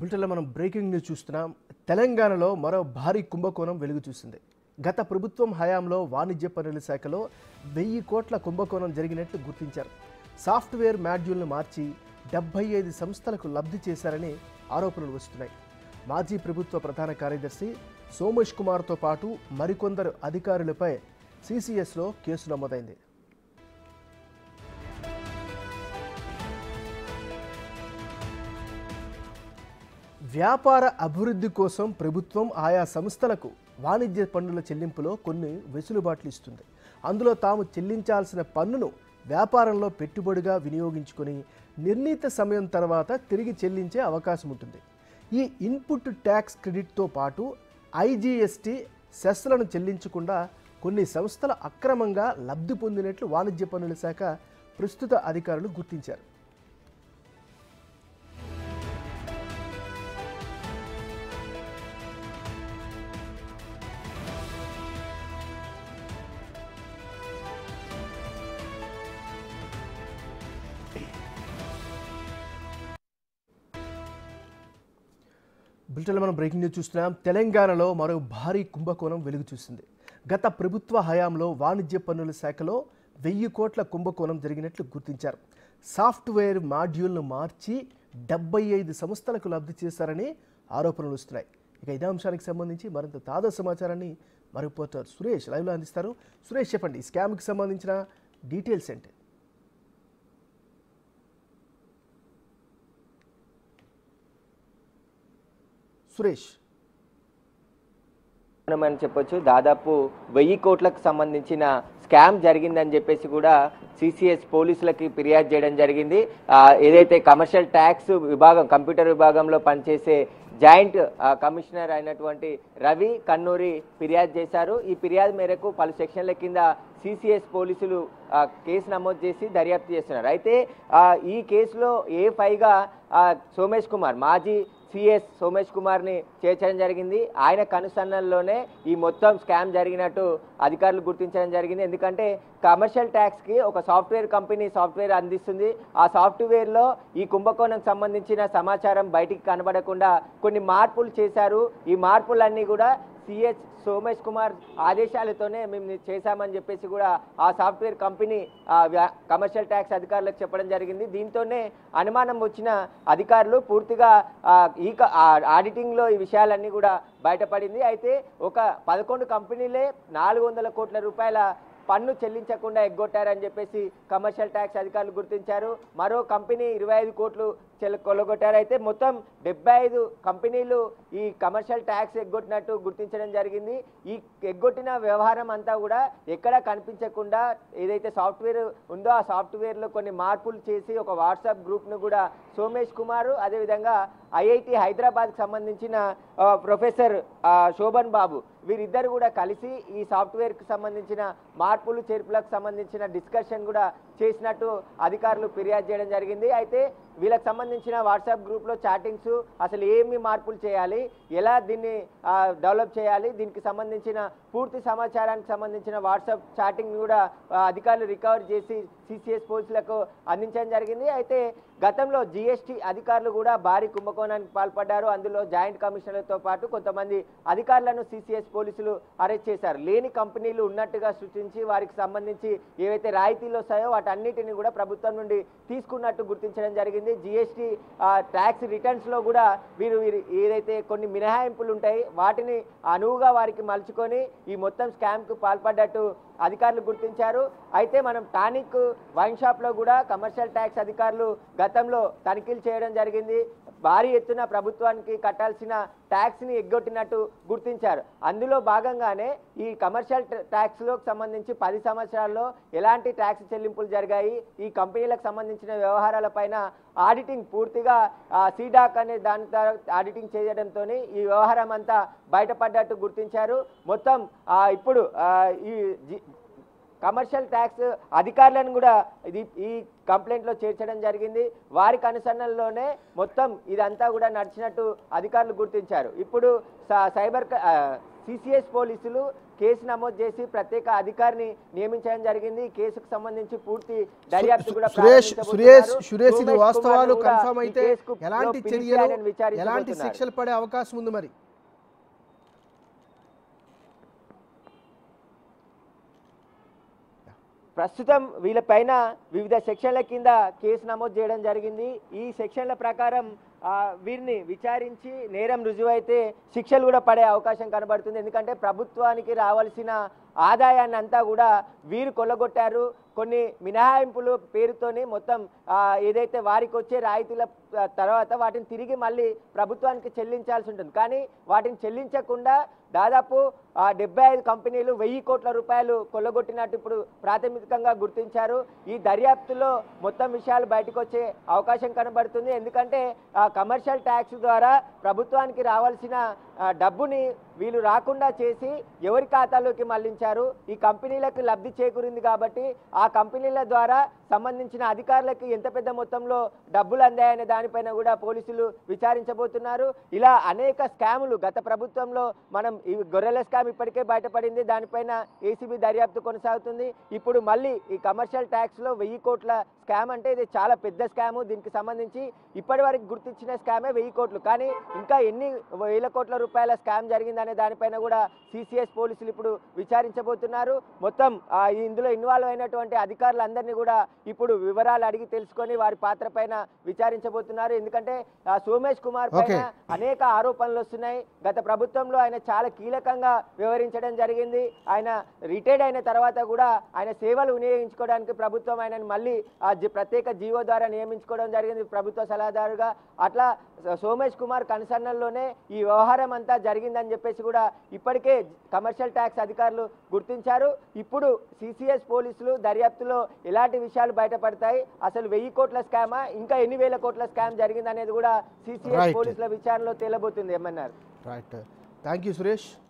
బులెటిన్లో మనం breaking news చూస్తున్నాం తెలంగాణలో మరో భారీ కుంభకోణం వెలుగు చూసింది గత ప్రభుత్వం హయాంలో వాణిజ్య పన్నుల శాఖలో వెయ్యి కోట్ల కుంభకోణం జరిగినట్లు గుర్తించారు సాఫ్ట్వేర్ మాడ్యూల్ను మార్చి డెబ్బై ఐదు సంస్థలకు లబ్ధి చేశారని ఆరోపణలు వస్తున్నాయి మాజీ ప్రభుత్వ ప్రధాన కార్యదర్శి సోమేష్ కుమార్తో పాటు మరికొందరు అధికారులపై సిసిఎస్లో కేసు నమోదైంది వ్యాపార అభివృద్ధి కోసం ప్రభుత్వం ఆయా సంస్థలకు వాణిజ్య పన్నుల చెల్లింపులో కొన్ని వెసులుబాట్లు ఇస్తుంది అందులో తాము చెల్లించాల్సిన పన్నును వ్యాపారంలో పెట్టుబడిగా వినియోగించుకొని నిర్ణీత సమయం తర్వాత తిరిగి చెల్లించే అవకాశం ఉంటుంది ఈ ఇన్పుట్ ట్యాక్స్ క్రెడిట్తో పాటు ఐజీఎస్టీ సెస్లను చెల్లించకుండా కొన్ని సంస్థలు అక్రమంగా లబ్ధి పొందినట్లు వాణిజ్య పన్నుల శాఖ ప్రస్తుత అధికారులు గుర్తించారు బులెటిన్లో మనం బ్రేకింగ్ న్యూస్ చూస్తున్నాం తెలంగాణలో మరో భారీ కుంభకోణం వెలుగు చూసింది గత ప్రభుత్వ హయాంలో వాణిజ్య పన్నుల శాఖలో వెయ్యి కోట్ల కుంభకోణం జరిగినట్లు గుర్తించారు సాఫ్ట్వేర్ మాడ్యూల్ను మార్చి డెబ్బై ఐదు సంస్థలకు లబ్ధి చేశారని ఆరోపణలు వస్తున్నాయి ఇక ఇదే అంశానికి సంబంధించి మరింత తాజా సమాచారాన్ని మా రిపోర్టర్ సురేష్ లైవ్లో అందిస్తారు సురేష్ చెప్పండి ఈ స్కామ్కి సంబంధించిన డీటెయిల్స్ ఏంటి సురేష్ అని చెప్పొచ్చు దాదాపు వెయ్యి కోట్లకు సంబంధించిన స్కామ్ జరిగిందని చెప్పేసి కూడా సిసిఎస్ పోలీసులకి ఫిర్యాదు చేయడం జరిగింది ఆ, ఏదైతే కమర్షియల్ ట్యాక్స్ విభాగం కంప్యూటర్ విభాగంలో పనిచేసే జాయింట్ ఆ, కమిషనర్ అయినటువంటి రవి కన్నూరి ఫిర్యాదు చేశారు ఈ ఫిర్యాదు మేరకు పలు సెక్షన్ల కింద సిసిఎస్ పోలీసులు ఆ, కేసు నమోదు చేసి దర్యాప్తు చేస్తున్నారు అయితే ఆ, ఈ కేసులో ఏ ఫైగా సోమేష్ కుమార్ మాజీ సిఎస్ సోమేష్ కుమార్ని చేర్చడం జరిగింది ఆయన కనుసన్నల్లోనే ఈ మొత్తం స్కామ్ జరిగినట్టు అధికారులు గుర్తించడం జరిగింది ఎందుకంటే కమర్షియల్ ట్యాక్స్కి ఒక సాఫ్ట్వేర్ కంపెనీ సాఫ్ట్వేర్ అందిస్తుంది ఆ సాఫ్ట్వేర్లో ఈ కుంభకోణంకి సంబంధించిన సమాచారం బయటికి కనబడకుండా కొన్ని మార్పులు చేశారు ఈ మార్పులన్నీ కూడా సిఎస్ సోమేష్ కుమార్ ఆదేశాలతోనే మేము చేశామని చెప్పేసి కూడా ఆ సాఫ్ట్వేర్ కంపెనీ ఆ వ్యా- కమర్షియల్ ట్యాక్స్ అధికారులకు చెప్పడం జరిగింది దీంతోనే అనుమానం వచ్చిన అధికారులు పూర్తిగా ఆ, ఈ క- ఆ ఆడిటింగ్లో ఈ విషయాలన్నీ కూడా బయటపడింది అయితే ఒక పదకొండు కంపెనీలే నాలుగు వందల కోట్ల రూపాయల పన్ను చెల్లించకుండా ఎగ్గొట్టారని చెప్పేసి కమర్షియల్ ట్యాక్స్ అధికారులు గుర్తించారు మరో కంపెనీ ఇరవై ఐదు కోట్లు చెల్ కొలగొట్టారు అయితే మొత్తం డెబ్బై ఐదు కంపెనీలు ఈ కమర్షియల్ ట్యాక్స్ ఎగ్గొట్టినట్టు గుర్తించడం జరిగింది ఈ ఎగ్గొట్టిన వ్యవహారం అంతా కూడా ఎక్కడా కనిపించకుండా ఏదైతే సాఫ్ట్వేర్ ఉందో ఆ సాఫ్ట్వేర్లో కొన్ని మార్పులు చేసి ఒక వాట్సాప్ గ్రూప్ను కూడా సోమేష్ కుమార్ అదేవిధంగా ఐఐటి హైదరాబాద్కి సంబంధించిన ఆ, ప్రొఫెసర్ ఆ, శోభన్ బాబు వీరిద్దరు కూడా కలిసి ఈ సాఫ్ట్వేర్కి సంబంధించిన మార్పులు చేర్పులకు సంబంధించిన డిస్కషన్ కూడా చేసినట్టు అధికారులు ఫిర్యాదు చేయడం జరిగింది అయితే వీళ్ళకి సంబంధించిన వాట్సాప్ గ్రూప్లో చాటింగ్స్ అసలు ఏమి మార్పులు చేయాలి ఎలా దీన్ని ఆ, డెవలప్ చేయాలి దీనికి సంబంధించిన పూర్తి సమాచారానికి సంబంధించిన వాట్సాప్ చాటింగ్ కూడా ఆ, అధికారులు రికవర్ చేసి సిసిఎస్ పోలీసులకు అందించడం జరిగింది అయితే గతంలో జిఎస్టీ అధికారులు కూడా భారీ కుంభకోణానికి పాల్పడ్డారు అందులో జాయింట్ కమిషనర్లతో పాటు కొంతమంది అధికారులను సిసిఎస్ పోలీసులు అరెస్ట్ చేశారు లేని కంపెనీలు ఉన్నట్టుగా సృష్టించి వారికి సంబంధించి ఏవైతే రాయితీలు వస్తాయో వాటన్నిటిని కూడా ప్రభుత్వం నుండి తీసుకున్నట్టు గుర్తించడం జరిగింది జిఎస్టీ ట్యాక్స్ రిటర్న్స్ లో కూడా వీరు వీరు ఏదైతే కొన్ని మినహాయింపులు ఉంటాయి వాటిని అనువుగా వారికి మలుచుకొని ఈ మొత్తం స్కామ్ కు పాల్పడ్డట్టు అధికారులు గుర్తించారు అయితే మనం టానిక్ వైన్ షాప్ లో కూడా కమర్షియల్ ట్యాక్స్ అధికారులు గతంలో తనిఖీలు చేయడం జరిగింది భారీ ఎత్తున ప్రభుత్వానికి కట్టాల్సిన ట్యాక్స్ ని ఎగ్గొట్టినట్టు గుర్తించారు అందులో భాగంగానే ఈ కమర్షియల్ ట్యాక్స్ లో సంబంధించి పది సంవత్సరాల్లో ఎలాంటి ట్యాక్స్ చెల్లింపులు జరిగాయి ఈ కంపెనీలకు సంబంధించిన వ్యవహారాలపైన ఆడిటింగ్ పూర్తిగా సీడాక్ అనే దాని ద్వారా ఆడిటింగ్ చేయడంతో ఈ వ్యవహారం అంతా బయటపడ్డట్టు గుర్తించారు మొత్తం ఆ, ఇప్పుడు ఆ, ఈ జి- కమర్షియల్ ట్యాక్స్ అధికారులను కూడా ఇది ఈ కంప్లైంట్లో చేర్చడం జరిగింది వారికి అనుసరణలోనే మొత్తం ఇదంతా కూడా నడిచినట్టు అధికారులు గుర్తించారు ఇప్పుడు స- సైబర్ క- ఆ, సిసిఎస్ పోలీసులు కేసు నమోదు చేసి ప్రత్యేక అధికారిని నియమించడం జరిగింది ఈ కేసుకు సంబంధించి పూర్తి దర్యాప్తు కూడా సురేష్ సురేష్ ప్రారంభించబోతున్నారు. సురేష్ ఇది సోమేష్ వాస్తవాలు కుమార్ కూడా కన్ఫర్మ్ ఈ అయితే కేసుకు ఎలాంటి పిలిచి చర్యలు ఆయనను విచారించబోతున్నారు. ఎలాంటి శిక్షలు పడే అవకాశం ఉంది మరి ప్రస్తుతం వీళ్ళపైన వివిధ సెక్షన్ల కింద కేసు నమోదు చేయడం జరిగింది ఈ సెక్షన్ల ప్రకారం ఆ, వీరిని విచారించి నేరం రుజువైతే శిక్షలు కూడా పడే అవకాశం కనబడుతుంది ఎందుకంటే ప్రభుత్వానికి రావాల్సిన ఆదాయాన్ని అంతా కూడా వీరు కొల్లగొట్టారు కొన్ని మినహాయింపులు పేరుతోని మొత్తం ఆ, ఏదైతే వారికి వచ్చే రాయితీల ఆ, తర్వాత వాటిని తిరిగి మళ్ళీ ప్రభుత్వానికి చెల్లించాల్సి ఉంటుంది కానీ వాటిని చెల్లించకుండా దాదాపు ఆ, డెబ్బై ఐదు కంపెనీలు వెయ్యి కోట్ల రూపాయలు కొల్లగొట్టినట్టు ఇప్పుడు ప్రాథమికంగా గుర్తించారు ఈ దర్యాప్తులో మొత్తం విషయాలు బయటకు వచ్చే అవకాశం కనబడుతుంది ఎందుకంటే ఆ, కమర్షియల్ ట్యాక్స్ ద్వారా ప్రభుత్వానికి రావాల్సిన ఆ, డబ్బుని వీళ్ళు రాకుండా చేసి ఎవరి ఖాతాలోకి మళ్లించారు ఈ కంపెనీలకు లబ్ధి చేకూరింది కాబట్టి ఆ కంపెనీల ద్వారా సంబంధించిన అధికారులకు ఎంత పెద్ద మొత్తంలో డబ్బులు అందాయనే దానిపైన కూడా పోలీసులు విచారించబోతున్నారు ఇలా అనేక స్కాములు గత ప్రభుత్వంలో మనం ఈ గొర్రెల స్కామ్ ఇప్పటికే బయటపడింది దానిపైన ఏసీబీ దర్యాప్తు కొనసాగుతుంది ఇప్పుడు మళ్ళీ ఈ కమర్షియల్ ట్యాక్స్ లో వెయ్యి కోట్ల స్కామ్ అంటే ఇది చాలా పెద్ద స్కాము దీనికి సంబంధించి ఇప్పటి వరకు గుర్తించిన స్కామే వెయ్యి కోట్లు కానీ ఇంకా ఎన్ని వేల కోట్ల రూపాయల స్కామ్ జరిగిందనే దానిపైన కూడా సిసిఎస్ పోలీసులు ఇప్పుడు విచారించబోతున్నారు మొత్తం ఆ, ఇందులో ఇన్వాల్వ్ అయినటువంటి అధికారులందరినీ కూడా ఇప్పుడు వివరాలు అడిగి తెలుసుకొని వారి పాత్ర పైన విచారించబోతున్నారు ఎందుకంటే ఆ, సోమేష్ కుమార్ పైన Okay. అనేక ఆరోపణలు వస్తున్నాయి గత ప్రభుత్వంలో ఆయన చాలా కీలకంగా వ్యవహరించడం జరిగింది ఆయన రిటైర్డ్ అయిన తర్వాత కూడా ఆయన సేవలు వినియోగించుకోవడానికి ప్రభుత్వం ఆయనని మళ్ళీ ఆ జి- ప్రత్యేక జీవో ద్వారా నియమించుకోవడం జరిగింది ప్రభుత్వ సలహాదారుగా అట్లా స- సోమేష్ కుమార్ కన్సర్నల్లోనే ఈ వ్యవహారం అంతా జరిగిందని చెప్పేసి కూడా ఇప్పటికే కమర్షియల్ ట్యాక్స్ అధికారులు గుర్తించారు ఇప్పుడు సిసిఎస్ పోలీసులు దర్యాప్తులో ఎలాంటి విషయాలు బయటపడతాయి అసలు వెయ్యి కోట్ల స్కామా ఇంకా ఎన్ని వేల కోట్ల స్కామ్ జరిగిందనేది కూడా సిసిఎస్ Right. పోలీసుల విచారణలో తేలబోతుంది ఏమన్నారు రైట్ థ్యాంక్ యూ సురేష్